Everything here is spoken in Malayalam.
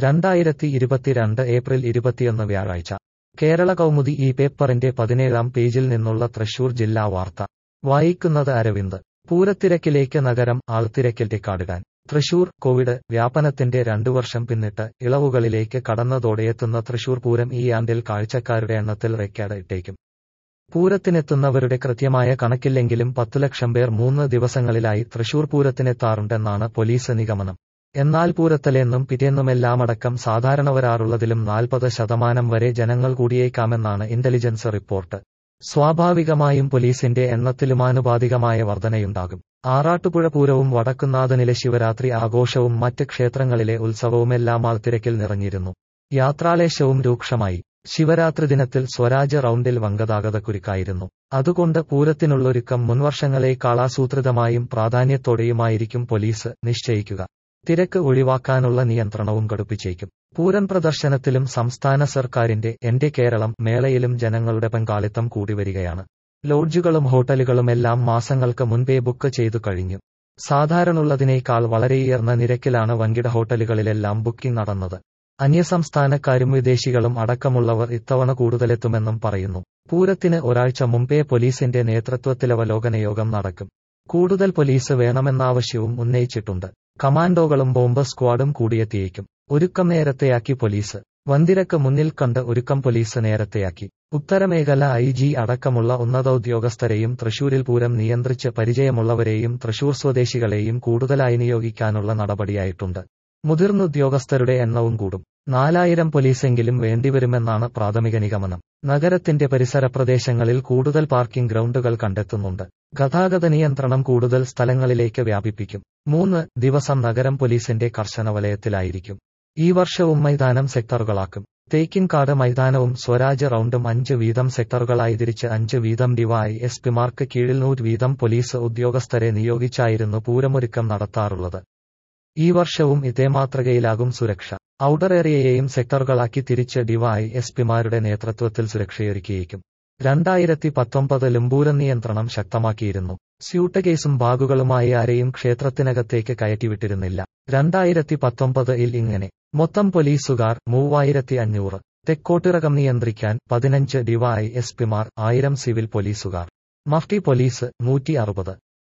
രണ്ടായിരത്തി ഇരുപത്തിരണ്ട് ഏപ്രിൽ ഇരുപത്തിയൊന്ന് വ്യാഴാഴ്ച കേരള കൗമുദി ഈ പേപ്പറിന്റെ പതിനേഴാം പേജിൽ നിന്നുള്ള തൃശൂർ ജില്ലാ വാർത്ത വായിക്കുന്നത് അരവിന്ദ് പൂരത്തിരക്കിലേക്ക് നഗരം ആൾത്തിരക്കിൽ ടിക്കാടുകാൻ തൃശൂർ കോവിഡ് വ്യാപനത്തിന്റെ രണ്ടു വർഷം പിന്നിട്ട് ഇളവുകളിലേക്ക് കടന്നതോടെയെത്തുന്ന തൃശൂർ പൂരം ഈ ആണ്ടിൽ കാഴ്ചക്കാരുടെ എണ്ണത്തിൽ റെക്കോർഡ് ഇട്ടേക്കും പൂരത്തിനെത്തുന്നവരുടെ കൃത്യമായ കണക്കില്ലെങ്കിലും പത്തു ലക്ഷം പേർ മൂന്ന് ദിവസങ്ങളിലായി തൃശൂർ പൂരത്തിനെത്താറുണ്ടെന്നാണ് പോലീസ് നിഗമനം എന്നാൽ പൂരത്തലേന്നും പിറ്റേന്നുമെല്ലാമടക്കം സാധാരണ വരാറുള്ളതിലും നാൽപ്പത് ശതമാനം വരെ ജനങ്ങൾ കൂടിയേക്കാമെന്നാണ് ഇന്റലിജൻസ് റിപ്പോർട്ട് സ്വാഭാവികമായും പോലീസിന്റെ എണ്ണത്തിലുമാനുപാതികമായ വർധനയുണ്ടാകും ആറാട്ടുപുഴ പൂരവും വടക്കുന്നാഥനിലെ ശിവരാത്രി ആഘോഷവും മറ്റ് ക്ഷേത്രങ്ങളിലെ ഉത്സവവുമെല്ലാം ആൾത്തിരക്കിൽ നിറഞ്ഞിരുന്നു യാത്രാലേശവും രൂക്ഷമായി ശിവരാത്രി ദിനത്തിൽ സ്വരാജ് റൗണ്ടിൽ വങ്കതാഗതക്കുരുക്കായിരുന്നു അതുകൊണ്ട് പൂരത്തിനുള്ളൊരുക്കം മുൻവർഷങ്ങളെക്കാളാസൂത്രിതമായും പ്രാധാന്യത്തോടെയുമായിരിക്കും പോലീസ് നിശ്ചയിക്കുക തിരക്ക് ഒഴിവാക്കാനുള്ള നിയന്ത്രണവും ഘടിപ്പിച്ചേക്കും പൂരം പ്രദർശനത്തിലും സംസ്ഥാന സർക്കാരിന്റെ എന്റെ കേരളം മേളയിലും ജനങ്ങളുടെ പങ്കാളിത്തം കൂടിവരികയാണ് ലോഡ്ജുകളും ഹോട്ടലുകളുമെല്ലാം മാസങ്ങൾക്ക് മുൻപേ ബുക്ക് ചെയ്തു കഴിഞ്ഞു സാധാരണയുള്ളതിനേക്കാൾ വളരെയുയർന്ന നിരക്കിലാണ് വൻകിട ഹോട്ടലുകളിലെല്ലാം ബുക്കിംഗ് നടന്നത് അന്യസംസ്ഥാനക്കാരും വിദേശികളും അടക്കമുള്ളവർ ഇത്തവണ കൂടുതലെത്തുമെന്നും പറയുന്നു പൂരത്തിന് ഒരാഴ്ച മുമ്പേ പോലീസിന്റെ നേതൃത്വത്തിലവലോകന യോഗം നടക്കും കൂടുതൽ പോലീസ് വേണമെന്നാവശ്യവും ഉന്നയിച്ചിട്ടുണ്ട് കമാൻഡോകളും ബോംബ് സ്ക്വാഡും കൂടിയെത്തിയേക്കും ഒരുക്കം നേരത്തെയാക്കി പോലീസ് വന്തിരക്ക് മുന്നിൽ കണ്ട് ഒരുക്കം പോലീസ് നേരത്തെയാക്കി ഉത്തരമേഖല ഐ ജി അടക്കമുള്ള ഉന്നത ഉദ്യോഗസ്ഥരെയും തൃശൂരിൽ പൂരം നിയന്ത്രിച്ച് പരിചയമുള്ളവരെയും തൃശൂർ സ്വദേശികളെയും കൂടുതലായി നിയോഗിക്കാനുള്ള നടപടിയായിട്ടുണ്ട് മുതിർന്ന ഉദ്യോഗസ്ഥരുടെ എണ്ണവും കൂടും നാലായിരം പോലീസെങ്കിലും വേണ്ടിവരുമെന്നാണ് പ്രാഥമിക നിഗമനം നഗരത്തിന്റെ പരിസര പ്രദേശങ്ങളിൽ കൂടുതൽ പാർക്കിംഗ് ഗ്രൗണ്ടുകൾ കണ്ടെത്തുന്നുണ്ട് ഗതാഗത നിയന്ത്രണം കൂടുതൽ സ്ഥലങ്ങളിലേക്ക് വ്യാപിപ്പിക്കും മൂന്ന് ദിവസം നഗരം പോലീസിന്റെ കർശന വലയത്തിലായിരിക്കും ഈ വർഷവും മൈതാനം സെക്ടറുകളാക്കും തേക്കിൻകാട് മൈതാനവും സ്വരാജ് റൗണ്ടും അഞ്ച് വീതം സെക്ടറുകളായി തിരിച്ച് അഞ്ച് വീതം ഡിവൈ എസ് പിമാർക്ക് കീഴിൽ നൂറ് വീതം പോലീസ് ഉദ്യോഗസ്ഥരെ നിയോഗിച്ചായിരുന്നു പൂരമൊരുക്കം നടത്താറുള്ളത് ഈ വർഷവും ഇതേ മാതൃകയിലാകും സുരക്ഷ ഔട്ടർ ഏരിയയെയും സെക്ടറുകളാക്കി തിരിച്ച് ഡിവൈ എസ് പിമാരുടെ നേതൃത്വത്തിൽ സുരക്ഷയൊരുക്കിയേക്കും രണ്ടായിരത്തി പത്തൊമ്പതിലും പൂരം നിയന്ത്രണം ശക്തമാക്കിയിരുന്നു സ്യൂട്ട് കേസും ബാഗുകളുമായി ആരെയും ക്ഷേത്രത്തിനകത്തേക്ക് കയറ്റിവിട്ടിരുന്നില്ല രണ്ടായിരത്തി പത്തൊമ്പതിൽ ഇങ്ങനെ മൊത്തം പോലീസുകാർ മൂവായിരത്തി അഞ്ഞൂറ് തെക്കോട്ടിറകം നിയന്ത്രിക്കാൻ പതിനഞ്ച് ഡിവൈ എസ് പിമാർ ആയിരം സിവിൽ പോലീസുകാർ മഫ്റ്റി പോലീസ് നൂറ്റി അറുപത്